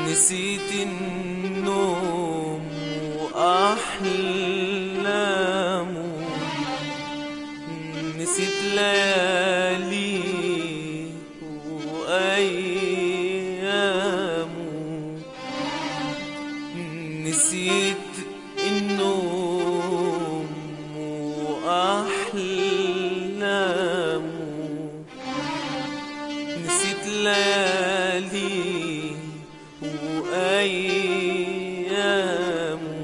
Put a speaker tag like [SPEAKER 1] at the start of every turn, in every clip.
[SPEAKER 1] نسيت النوم وأحلامه نسيت ليالي وأيامه نسيت النوم وأحلامه نسيت ليالي وأيامه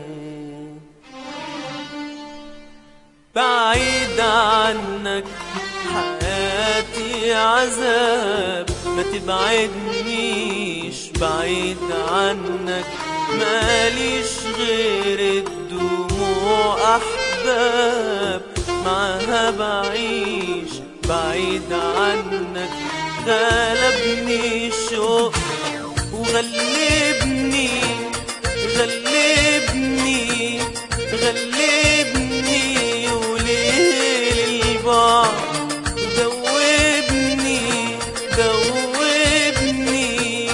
[SPEAKER 1] بعيد عنك حياتي عذاب ما تبعدنيش بعيد عنك ماليش غير الدموع أحباب معها بعيش بعيد عنك غلبني الشوق وغلبني غلبني غلبني وليل البعد دوبني دوبني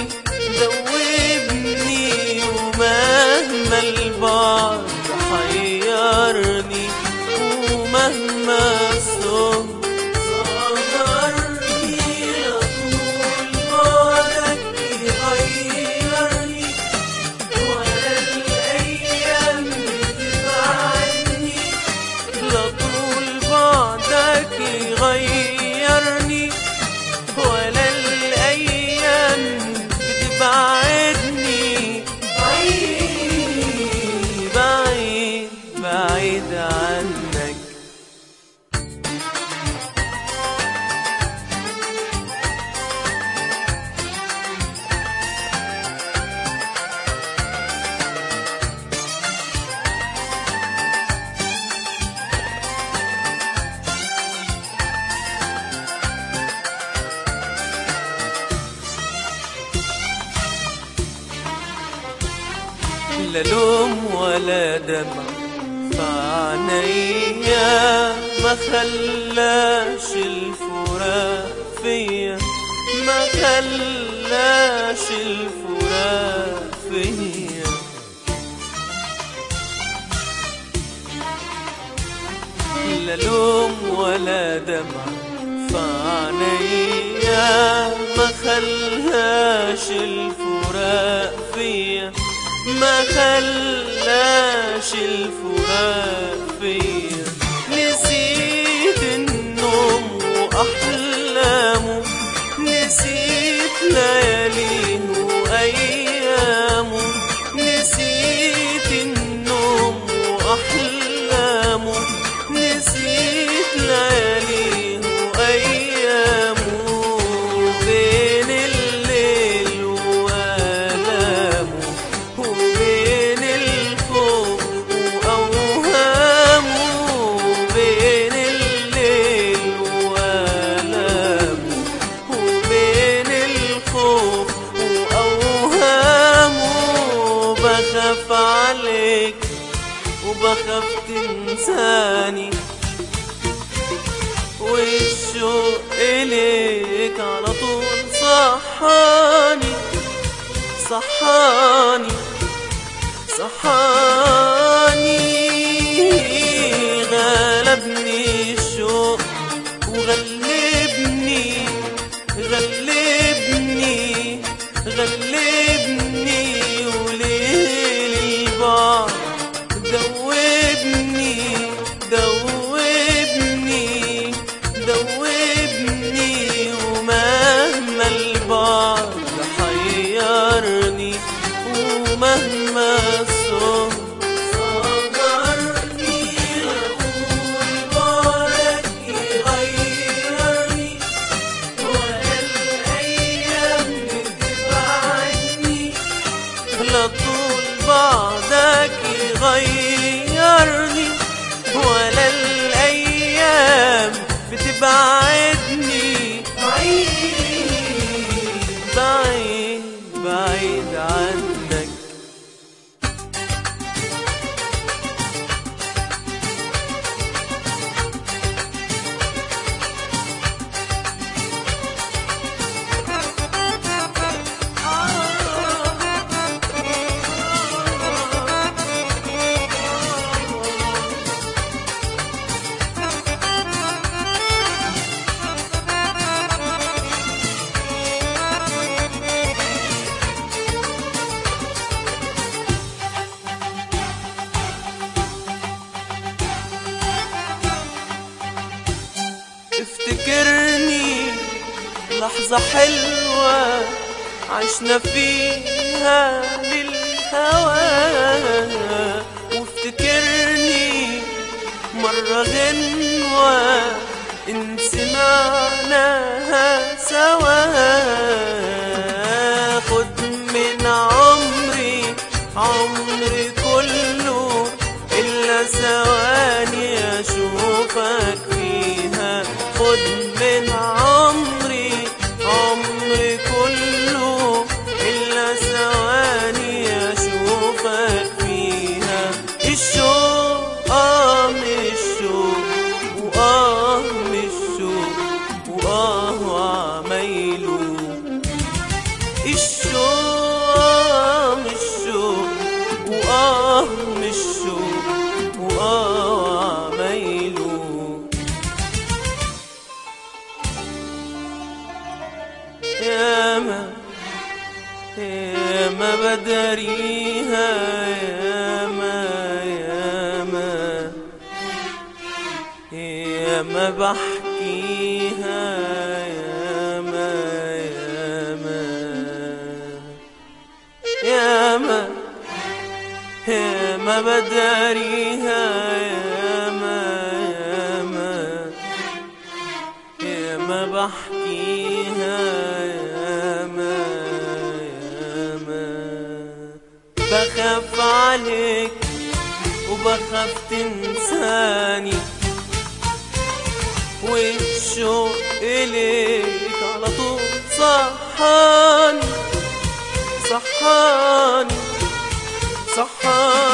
[SPEAKER 1] دوبني ومهما البعد حيرني ومهما الصوم صبرني لطول بعدك يغيرني ولا الأيام تبعدني لطول بعدك يغيرني ولا الأيام بتبعدني بعيد بعيد بعيد عنك لا لوم ولا دمع فعنيا ما خلاش الفراق فيا ما خلاش الفراق فيا لا لوم ولا دمع فعنيا ما خلاش الفراق فيا ما خلاش الفراق فيا نسيت النوم وأحلامه نسيت لياليه وأيامه نسيت النوم وأحلامه نسيت لياليه وأيامه بين الليل وآلامه وبين الخوف وأوهامه بين الليل وآلامه وبين الخوف وأوهامه بخاف عليك وبخاف تنساني والشوق إليك على طول صحاني صحاني صحاني غلبني الشوق وغلبني غلبني غلبني وليل البعد دوبني دوبني دوبني ومهما البعد حيرني ومهما الصوت لحظة حلوة عشنا فيها للهوى وافتكرني مرة غنوة إن سمعناها سوا خد من عمري عمري كله إلا ثواني أشوفك فيها خد من عمري عمري كله إلا ثواني أشوفك فيها الشوق آه من الشوق وآه من الشوق وآه وعمايله الشوق من الشوق وآه من الشوق وآه وعمايله ياما ياما بداريها ياما ياما ياما بحكيها ياما ياما ياما ياما بداريها ياما ياما ياما بحكيها ياما ياما بخاف عليك وبخاف تنساني والشوق إليك على طول صحاني صحاني صحاني